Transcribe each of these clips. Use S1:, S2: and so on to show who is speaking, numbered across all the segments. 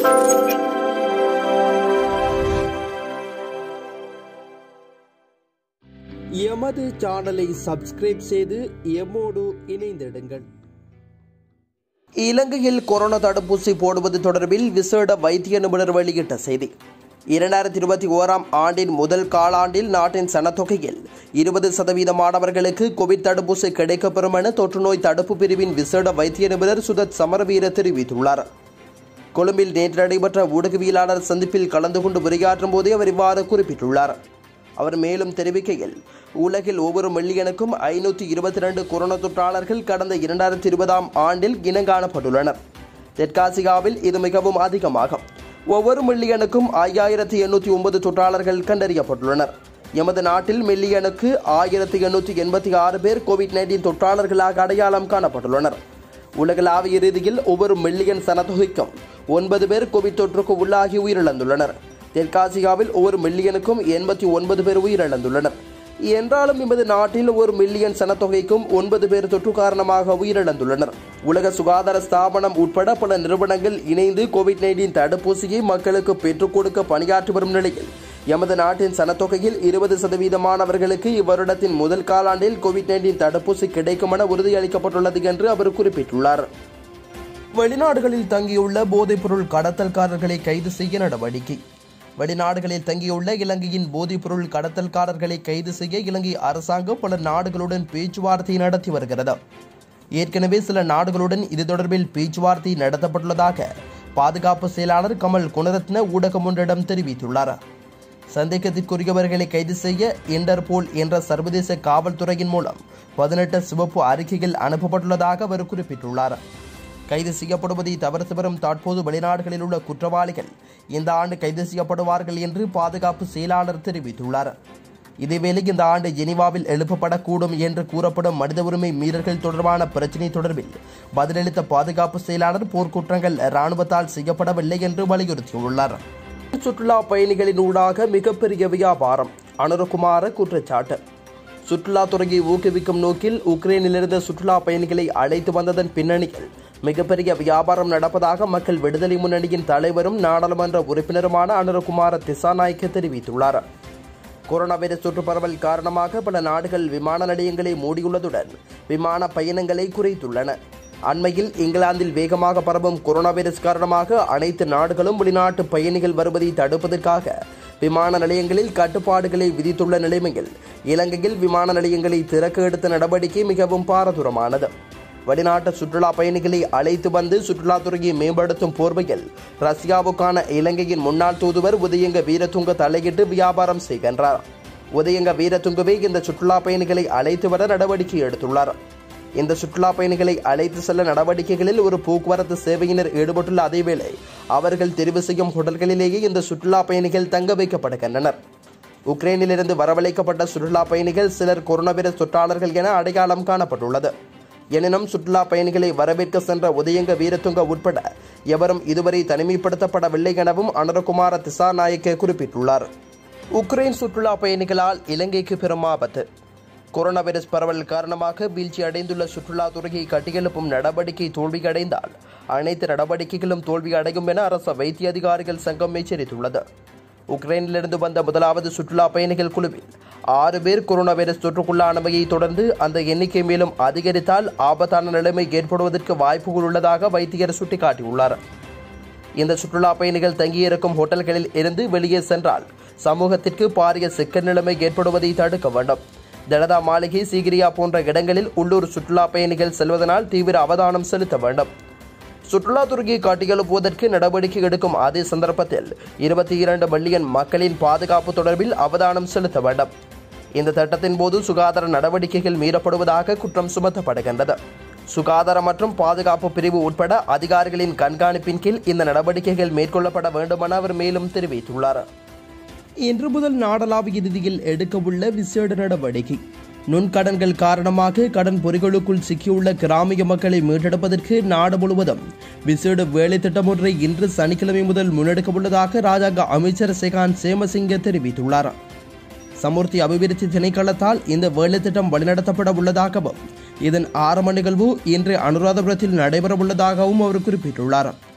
S1: எமது சேனலை சப்ஸ்கிரைப் செய்து எம்மோடு இணைந்திடுங்கள்
S2: இலங்கையில் கொரோனா தடுப்பூசி போடுவது தொடர்பில் விசேட வைத்திய நிபுணர் வெளியிட்ட செய்தி இரண்டாயிரத்தி இருபத்தி ஓராம் ஆண்டின் முதல் காலாண்டில் நாட்டின் சனத்தொகையில் இருபது சதவீத மாணவர்களுக்கு கோவிட் தடுப்பூசி கிடைக்கப்பெறும் என தொற்றுநோய் தடுப்பு பிரிவின் விசேட வைத்திய நிபுணர் சுதத் சமரவீர தெரிவித்துள்ளார் கொழும்பில் நேற்று நடைபெற்ற ஊடகவியலாளர் சந்திப்பில் கலந்து கொண்டு உரையாற்றும் போதே அவர் இவ்வாறு குறிப்பிட்டுள்ளார் அவர் மேலும் தெரிவிக்கையில் உலகில் ஒவ்வொரு மில்லியனுக்கும் ஐநூற்றி இருபத்தி ரெண்டு கொரோனா தொற்றாளர்கள் கடந்த இரண்டாயிரத்தி இருபதாம் ஆண்டில் இனங்காணப்பட்டுள்ளனர் தெற்காசியாவில் இது மிகவும் அதிகமாகும் ஒவ்வொரு மில்லியனுக்கும் ஐயாயிரத்தி எண்ணூற்றி ஒன்பது தொற்றாளர்கள் கண்டறியப்பட்டுள்ளனர் எமது நாட்டில் மில்லியனுக்கு ஆயிரத்தி எண்ணூற்றி எண்பத்தி ஆறு பேர் கோவிட் நைன்டீன் தொற்றாளர்களாக அடையாளம் காணப்பட்டுள்ளனர் உலகளாவிய ரீதியில் ஒவ்வொரு மில்லியன் சனத்தொகைக்கும் ஒன்பது பேர் கோவிட் தொற்றுக்கு உள்ளாகி உயிரிழந்துள்ளனர் தெற்காசியாவில் ஒவ்வொரு மில்லியனுக்கும் எண்பத்தி ஒன்பது பேர் உயிரிழந்துள்ளனர் என்றாலும் எமது நாட்டில் ஒரு மில்லியன் சனத்தொகைக்கும் ஒன்பது பேர் தொற்று காரணமாக உயிரிழந்துள்ளனர் உலக சுகாதார ஸ்தாபனம் உட்பட பல நிறுவனங்கள் இணைந்து கோவிட் நைன்டீன் தடுப்பூசியை மக்களுக்கு பெற்றுக் கொடுக்க பணியாற்றி வரும் நிலையில் எமது நாட்டின் சனத்தொகையில் இருபது சதவீதமானவர்களுக்கு இவ்வருடத்தின் முதல் காலாண்டில் கோவிட் நைன்டீன் தடுப்பூசி கிடைக்கும் என உறுதியளிக்கப்பட்டுள்ளது என்று அவர் குறிப்பிட்டுள்ளார் வெளிநாடுகளில் தங்கியுள்ள போதைப்பொருள் கடத்தல்காரர்களை கைது செய்ய நடவடிக்கை வெளிநாடுகளில் தங்கியுள்ள இலங்கையின் போதைப்பொருள் கடத்தல்காரர்களை கைது செய்ய இலங்கை அரசாங்கம் பல நாடுகளுடன் பேச்சுவார்த்தை நடத்தி வருகிறது ஏற்கனவே சில நாடுகளுடன் இது தொடர்பில் பேச்சுவார்த்தை நடத்தப்பட்டுள்ளதாக பாதுகாப்பு செயலாளர் கமல் குணரத்ன ஊடகம் ஒன்றிடம் தெரிவித்துள்ளார் சந்தேகத்திற்குரியவர்களை கைது செய்ய இன்டர்போல் என்ற சர்வதேச காவல்துறையின் மூலம் பதினெட்டு சிவப்பு அறிக்கைகள் அனுப்பப்பட்டுள்ளதாக அவர் குறிப்பிட்டுள்ளார் கைது செய்யப்படுவதை தவிர்த்து வரும் தற்போது வெளிநாடுகளில் உள்ள குற்றவாளிகள் இந்த ஆண்டு கைது செய்யப்படுவார்கள் என்று பாதுகாப்பு செயலாளர் தெரிவித்துள்ளார் இதேவேளை இந்த ஆண்டு ஜெனீவாவில் எழுப்பப்படக்கூடும் என்று கூறப்படும் மனித உரிமை மீறல்கள் தொடர்பான பிரச்சினை தொடர்பில் பதிலளித்த பாதுகாப்பு செயலாளர் போர்க்குற்றங்கள் இராணுவத்தால் செய்யப்படவில்லை என்று வலியுறுத்தியுள்ளார் சுற்றுலா பயணிகளின் ஊடாக மிகப்பெரிய வியாபாரம் அனுரகுமார குற்றச்சாட்டு சுற்றுலாத்துறையை ஊக்குவிக்கும் நோக்கில் உக்ரைனிலிருந்து சுற்றுலா பயணிகளை அழைத்து வந்ததன் பின்னணியில் மிகப்பெரிய வியாபாரம் நடப்பதாக மக்கள் விடுதலை முன்னணியின் தலைவரும் நாடாளுமன்ற உறுப்பினருமான அனுரகுமார திசாநாயக்க தெரிவித்துள்ளார் கொரோனா வைரஸ் தொற்று பரவல் காரணமாக பல நாடுகள் விமான நிலையங்களை மூடியுள்ளதுடன் விமான பயணங்களை குறைத்துள்ளன அண்மையில் இங்கிலாந்தில் வேகமாக பரவும் கொரோனா வைரஸ் காரணமாக அனைத்து நாடுகளும் வெளிநாட்டு பயணிகள் வருவதை தடுப்பதற்காக விமான நிலையங்களில் கட்டுப்பாடுகளை விதித்துள்ள நிலைமையில் இலங்கையில் விமான நிலையங்களை திறக்க எடுத்த நடவடிக்கை மிகவும் பாரதூரமானது வெளிநாட்டு சுற்றுலா பயணிகளை அழைத்து வந்து சுற்றுலாத்துறையை மேம்படுத்தும் போர்வையில் ரஷ்யாவுக்கான இலங்கையின் முன்னாள் தூதுவர் உதயங்க வீரதுங்க தலையிட்டு வியாபாரம் செய்கின்றார் உதயங்க வீரதுங்கவே இந்த சுற்றுலா பயணிகளை அழைத்து வர நடவடிக்கை எடுத்துள்ளார் இந்த சுற்றுலா பயணிகளை அழைத்து செல்ல நடவடிக்கைகளில் ஒரு போக்குவரத்து சேவையினர் ஈடுபட்டுள்ள அதேவேளை அவர்கள் தெரிவு செய்யும் ஹோட்டல்களிலேயே இந்த சுற்றுலா பயணிகள் தங்க வைக்கப்படுகின்றனர் உக்ரைனிலிருந்து வரவழைக்கப்பட்ட சுற்றுலா பயணிகள் சிலர் கொரோனா வைரஸ் தொற்றாளர்கள் என அடையாளம் காணப்பட்டுள்ளது எனினும் சுற்றுலா பயணிகளை வரவேற்க சென்ற உதயங்க வீரதுங்க உட்பட எவரும் இதுவரை தனிமைப்படுத்தப்படவில்லை எனவும் அனுரகுமார திசாநாயக்க குறிப்பிட்டுள்ளார் உக்ரைன் சுற்றுலா பயணிகளால் இலங்கைக்கு பெரும் ஆபத்து கொரோனா வைரஸ் பரவல் காரணமாக வீழ்ச்சி அடைந்துள்ள சுற்றுலாத்துறையை கட்டியெழுப்பும் நடவடிக்கை தோல்வியடைந்தால் அனைத்து நடவடிக்கைகளும் தோல்வியடையும் என அரசு வைத்திய அதிகாரிகள் சங்கம் எச்சரித்துள்ளது உக்ரைனிலிருந்து வந்த முதலாவது சுற்றுலா பயணிகள் குழுவில் ஆறு பேர் கொரோனா வைரஸ் தொற்றுக்குள்ளானவையை தொடர்ந்து அந்த எண்ணிக்கை மேலும் அதிகரித்தால் ஆபத்தான நிலைமை ஏற்படுவதற்கு வாய்ப்புகள் உள்ளதாக வைத்தியர் சுட்டிக்காட்டியுள்ளார் இந்த சுற்றுலா பயணிகள் தங்கியிருக்கும் ஹோட்டல்களில் இருந்து வெளியே சென்றால் சமூகத்திற்கு பாரிய சிக்கல் நிலைமை ஏற்படுவதை தடுக்க வேண்டும் தனதா மாளிகை சீகிரியா போன்ற இடங்களில் உள்ளூர் சுற்றுலா பயணிகள் செல்வதனால் தீவிர அவதானம் செலுத்த வேண்டும் சுற்றுலாத்துறையை காட்டியெழுப்புவதற்கு நடவடிக்கை எடுக்கும் அதே சந்தர்ப்பத்தில் இருபத்தி இரண்டு மில்லியன் மக்களின் பாதுகாப்பு தொடர்பில் அவதானம் செலுத்த வேண்டும் இந்த திட்டத்தின் போது சுகாதார நடவடிக்கைகள் மீறப்படுவதாக குற்றம் சுமத்தப்படுகின்றது சுகாதார மற்றும் பாதுகாப்பு பிரிவு உட்பட அதிகாரிகளின் கண்காணிப்பின் கீழ் இந்த நடவடிக்கைகள் மேற்கொள்ளப்பட வேண்டுமென அவர் மேலும் தெரிவித்துள்ளார் இன்று முதல் நாடளாவிய ரீதியில் எடுக்கவுள்ள விசேட நடவடிக்கை நுண்கடன்கள் காரணமாக கடன் பொறிகளுக்குள் சிக்கியுள்ள கிராமிய மக்களை மீட்டெடுப்பதற்கு நாடு முழுவதும் விசேட வேலை திட்டம் ஒன்றை இன்று சனிக்கிழமை முதல் முன்னெடுக்க உள்ளதாக ராஜாங்க அமைச்சர் செகான் சேமசிங்க தெரிவித்துள்ளார் சமுர்த்தி அபிவிருத்தி திணைக்களத்தால் இந்த வேலை திட்டம் வழிநடத்தப்பட உள்ளதாகவும் இதன் ஆரம்ப நிகழ்வு இன்று அனுராதபுரத்தில் நடைபெற உள்ளதாகவும் அவர் குறிப்பிட்டுள்ளார்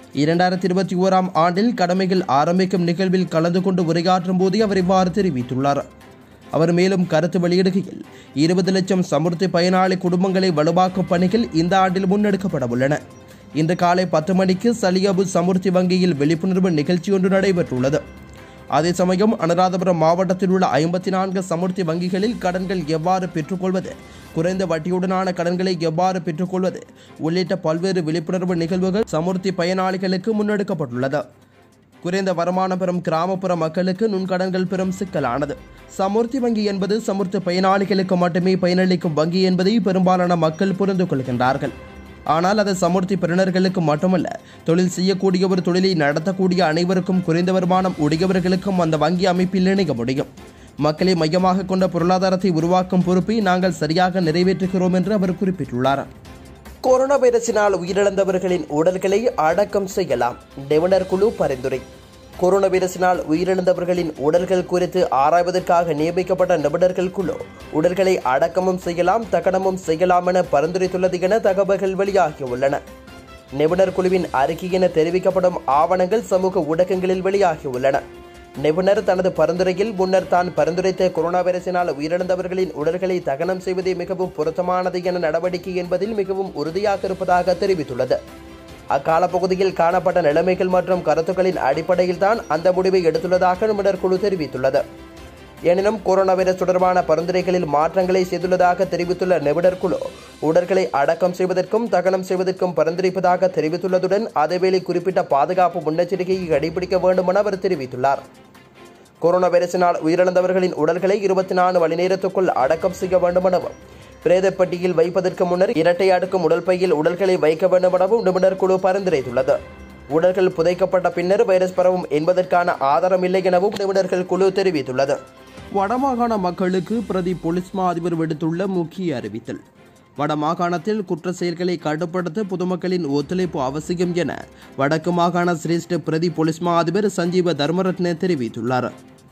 S2: இரண்டாயிரத்தி இருபத்தி ஓராம் ஆண்டில் கடமைகள் ஆரம்பிக்கும் நிகழ்வில் கலந்து கொண்டு உரையாற்றும் போதே அவர் இவ்வாறு தெரிவித்துள்ளார் அவர் மேலும் கருத்து வெளியிடுகையில் இருபது லட்சம் சமுர்த்தி பயனாளி குடும்பங்களை வலுவாக்கும் பணிகள் இந்த ஆண்டில் முன்னெடுக்கப்பட உள்ளன இன்று காலை பத்து மணிக்கு சலியபு சமுர்த்தி வங்கியில் விழிப்புணர்வு நிகழ்ச்சி ஒன்று நடைபெற்றுள்ளது அதே சமயம் அனுராதபுரம் மாவட்டத்தில் உள்ள ஐம்பத்தி நான்கு சமுர்த்தி வங்கிகளில் கடன்கள் எவ்வாறு பெற்றுக்கொள்வது குறைந்த வட்டியுடனான கடன்களை எவ்வாறு பெற்றுக்கொள்வது உள்ளிட்ட பல்வேறு விழிப்புணர்வு நிகழ்வுகள் சமுர்த்தி பயனாளிகளுக்கு முன்னெடுக்கப்பட்டுள்ளது குறைந்த வருமானம் பெறும் கிராமப்புற மக்களுக்கு நுண்கடன்கள் பெறும் சிக்கலானது சமுர்த்தி வங்கி என்பது சமுர்த்தி பயனாளிகளுக்கு மட்டுமே பயனளிக்கும் வங்கி என்பதை பெரும்பாலான மக்கள் புரிந்து கொள்கின்றார்கள் ஆனால் அது சமுர்த்தி பெறுநர்களுக்கு மட்டுமல்ல தொழில் செய்யக்கூடிய ஒரு தொழிலை நடத்தக்கூடிய அனைவருக்கும் குறைந்த வருமானம் உடையவர்களுக்கும் அந்த வங்கி அமைப்பில் இணைய முடியும் மக்களை மையமாக கொண்ட பொருளாதாரத்தை உருவாக்கும் பொறுப்பை நாங்கள் சரியாக நிறைவேற்றுகிறோம் என்று அவர் குறிப்பிட்டுள்ளார் கொரோனா வைரஸினால் உயிரிழந்தவர்களின் உடல்களை அடக்கம் செய்யலாம் நிபுணர் குழு பரிந்துரை கொரோனா வைரஸினால் உயிரிழந்தவர்களின் உடல்கள் குறித்து ஆராய்வதற்காக நியமிக்கப்பட்ட நிபுணர்கள் குழு உடல்களை அடக்கமும் செய்யலாம் தகனமும் செய்யலாம் என பரிந்துரைத்துள்ளது என தகவல்கள் வெளியாகியுள்ளன நிபுணர் குழுவின் அறிக்கை என தெரிவிக்கப்படும் ஆவணங்கள் சமூக ஊடகங்களில் வெளியாகியுள்ளன நிபுணர் தனது பரிந்துரையில் முன்னர் தான் பரிந்துரைத்த கொரோனா வைரஸினால் உயிரிழந்தவர்களின் உடல்களை தகனம் செய்வதே மிகவும் பொருத்தமானது என நடவடிக்கை என்பதில் மிகவும் உறுதியாக இருப்பதாக தெரிவித்துள்ளது அக்கால பகுதியில் காணப்பட்ட நிலைமைகள் மற்றும் கருத்துக்களின் அடிப்படையில் தான் அந்த முடிவை எடுத்துள்ளதாக நிபுணர் குழு தெரிவித்துள்ளது எனினும் கொரோனா வைரஸ் தொடர்பான பரிந்துரைகளில் மாற்றங்களை செய்துள்ளதாக தெரிவித்துள்ள நிபுணர் குழு உடல்களை அடக்கம் செய்வதற்கும் தகனம் செய்வதற்கும் பரிந்துரைப்பதாக தெரிவித்துள்ளதுடன் அதேவேளை குறிப்பிட்ட பாதுகாப்பு முன்னெச்சரிக்கையை கடைபிடிக்க வேண்டும் என அவர் தெரிவித்துள்ளார் கொரோனா வைரஸினால் உயிரிழந்தவர்களின் உடல்களை இருபத்தி நான்கு மணி நேரத்துக்குள் அடக்கம் செய்ய வேண்டும் எனவும் பிரேதப்பட்டியில் வைப்பதற்கு முன்னர் இரட்டை அடுக்கும் உடல் பையில் உடல்களை வைக்க வேண்டும் எனவும் நிபுணர் குழு பரிந்துரைத்துள்ளது உடல்கள் புதைக்கப்பட்ட பின்னர் வைரஸ் பரவும் என்பதற்கான ஆதாரம் இல்லை எனவும் நிபுணர்கள் குழு தெரிவித்துள்ளது வடமாகாண மக்களுக்கு பிரதி போலீஸ் மா அதிபர் விடுத்துள்ள முக்கிய அறிவித்தல் வடமாகாணத்தில் குற்ற செயல்களை கட்டுப்படுத்த பொதுமக்களின் ஒத்துழைப்பு அவசியம் என வடக்கு மாகாண சிரேஷ்ட பிரதி போலீஸ் மா அதிபர் சஞ்சீவ தர்மரத்ன தெரிவித்துள்ளார்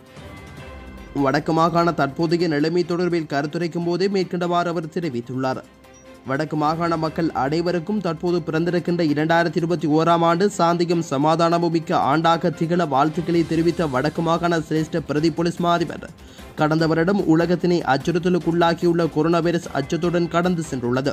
S2: வடக்கு மாகாண தற்போதைய நிலைமை தொடர்பில் கருத்துரைக்கும் போதே மேற்கண்டவாறு அவர் தெரிவித்துள்ளார் வடக்கு மாகாண மக்கள் அனைவருக்கும் தற்போது பிறந்திருக்கின்ற இரண்டாயிரத்தி இருபத்தி ஓராம் ஆண்டு சாந்தியும் சமாதானமும் மிக்க ஆண்டாக திகழ வாழ்த்துக்களை தெரிவித்த வடக்கு மாகாண சிரேஷ்ட பிரதி போலீஸ் மா அதிபர் கடந்த வருடம் உலகத்தினை அச்சுறுத்தலுக்குள்ளாக்கியுள்ள கொரோனா வைரஸ் அச்சத்துடன் கடந்து சென்றுள்ளது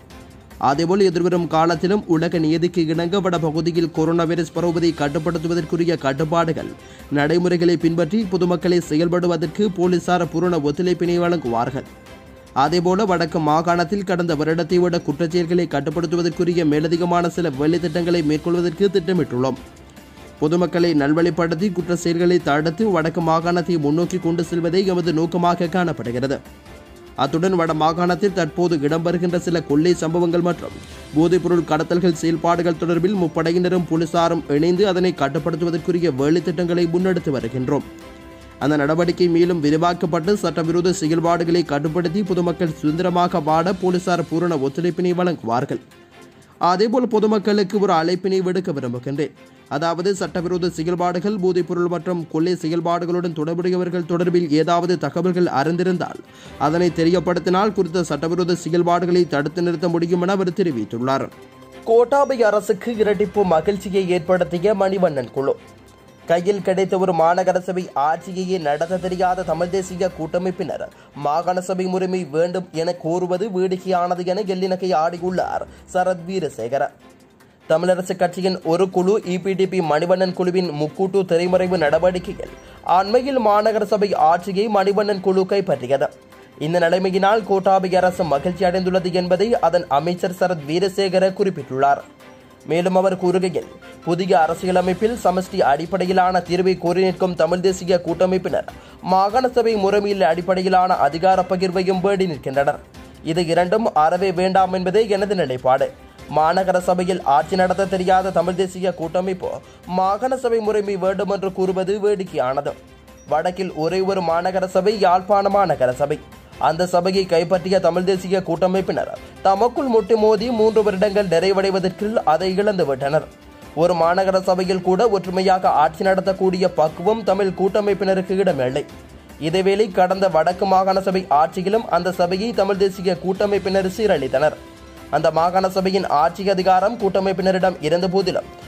S2: அதேபோல் எதிர்வரும் காலத்திலும் உலக நியதிக்கு இணங்க வட பகுதியில் கொரோனா வைரஸ் பரவுவதை கட்டுப்படுத்துவதற்குரிய கட்டுப்பாடுகள் நடைமுறைகளை பின்பற்றி பொதுமக்களை செயல்படுவதற்கு போலீசார் பூரண ஒத்துழைப்பினை வழங்குவார்கள் அதேபோல வடக்கு மாகாணத்தில் கடந்த வருடத்தை விட குற்றச்செயல்களை கட்டுப்படுத்துவதற்குரிய மேலதிகமான சில வேலைத்திட்டங்களை மேற்கொள்வதற்கு திட்டமிட்டுள்ளோம் பொதுமக்களை நல்வழிப்படுத்தி குற்ற செயல்களை தடுத்து வடக்கு மாகாணத்தை முன்னோக்கி கொண்டு செல்வதே எமது நோக்கமாக காணப்படுகிறது அத்துடன் வட மாகாணத்தில் தற்போது இடம்பெறுகின்ற சில கொள்ளை சம்பவங்கள் மற்றும் போதைப்பொருள் கடத்தல்கள் செயல்பாடுகள் தொடர்பில் முப்படையினரும் போலீசாரும் இணைந்து அதனை கட்டுப்படுத்துவதற்குரிய வேலைத்திட்டங்களை முன்னெடுத்து வருகின்றோம் அந்த நடவடிக்கை மேலும் விரிவாக்கப்பட்டு சட்டவிரோத செயல்பாடுகளை கட்டுப்படுத்தி பொதுமக்கள் சுதந்திரமாக வாட போலீசார் பூரண ஒத்துழைப்பினை வழங்குவார்கள் அதேபோல் பொதுமக்களுக்கு ஒரு அழைப்பினை விடுக்க விரும்புகின்றேன் அதாவது சட்டவிரோத செயல்பாடுகள் போதைப்பொருள் மற்றும் கொள்ளை செயல்பாடுகளுடன் தொடர்புடையவர்கள் தொடர்பில் ஏதாவது தகவல்கள் அறிந்திருந்தால் அதனை தெரியப்படுத்தினால் குறித்த சட்டவிரோத செயல்பாடுகளை தடுத்து நிறுத்த முடியும் என அவர் தெரிவித்துள்ளார் கோட்டாபை அரசுக்கு இரட்டிப்பு மகிழ்ச்சியை ஏற்படுத்திய மணிவண்ணன் குழு கையில் கிடைத்த ஒரு மாநகர சபை ஆட்சியையே நடத்த தெரியாத தமிழ் தேசிய கூட்டமைப்பினர் மாகாண சபை முறைமை வேண்டும் என கோருவது வேடிக்கையானது என எல்லினக்கை ஆடியுள்ளார் சரத் வீரசேகர தமிழரசு கட்சியின் ஒரு குழு இபிடிபி மணிவண்ணன் குழுவின் முக்கூட்டு திரைமறைவு நடவடிக்கையில் அண்மையில் மாநகர சபை ஆட்சியை மணிவண்ணன் குழு கைப்பற்றியது இந்த நிலைமையினால் கோட்டாபை அரசு மகிழ்ச்சி அடைந்துள்ளது என்பதை அதன் அமைச்சர் சரத் வீரசேகர குறிப்பிட்டுள்ளார் மேலும் அவர் கூறுகையில் புதிய அரசியலமைப்பில் சமஷ்டி அடிப்படையிலான தீர்வை கோரி நிற்கும் தமிழ் தேசிய கூட்டமைப்பினர் மாகாண சபை முறைமையில் அடிப்படையிலான அதிகார பகிர்வையும் வேண்டி நிற்கின்றனர் இது இரண்டும் அறவே வேண்டாம் என்பதே எனது நிலைப்பாடு மாநகர சபையில் ஆட்சி நடத்த தெரியாத தமிழ் தேசிய கூட்டமைப்பு மாகாண சபை முறைமை வேண்டும் என்று கூறுவது வேடிக்கையானது வடக்கில் ஒரே ஒரு மாநகர சபை யாழ்ப்பாண மாநகர சபை அந்த சபையை கைப்பற்றிய தமிழ் தேசிய கூட்டமைப்பினர் தமக்குள் முட்டி மோதி மூன்று வருடங்கள் நிறைவடைவதற்குள் அதை இழந்துவிட்டனர் ஒரு மாநகர சபையில் கூட ஒற்றுமையாக ஆட்சி நடத்தக்கூடிய பக்குவம் தமிழ் கூட்டமைப்பினருக்கு இடமில்லை இதேவேளை கடந்த வடக்கு மாகாண சபை ஆட்சியிலும் அந்த சபையை தமிழ் தேசிய கூட்டமைப்பினர் சீரழித்தனர் அந்த மாகாண சபையின் ஆட்சி அதிகாரம் கூட்டமைப்பினரிடம் இருந்த போதிலும்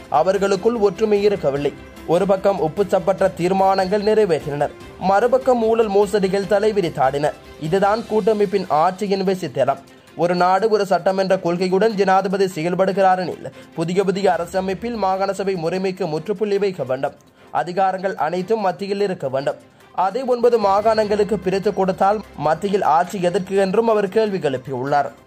S2: அவர்களுக்குள் ஒற்றுமை இருக்கவில்லை ஒரு பக்கம் உப்புச்சப்பற்ற தீர்மானங்கள் நிறைவேற்றினர் மறுபக்கம் ஊழல் மோசடிகள் தலைவிரித்தாடின இதுதான் கூட்டமைப்பின் ஆட்சியின் விசித்திரம் ஒரு நாடு ஒரு சட்டமன்ற கொள்கையுடன் ஜனாதிபதி செயல்படுகிறார் எனில் புதிய புதிய அரசமைப்பில் மாகாண சபை முறைமைக்கு முற்றுப்புள்ளி வைக்க வேண்டும் அதிகாரங்கள் அனைத்தும் மத்தியில் இருக்க வேண்டும் அதை ஒன்பது மாகாணங்களுக்கு பிரித்து கொடுத்தால் மத்தியில் ஆட்சி எதற்கு என்றும் அவர் கேள்வி எழுப்பியுள்ளார்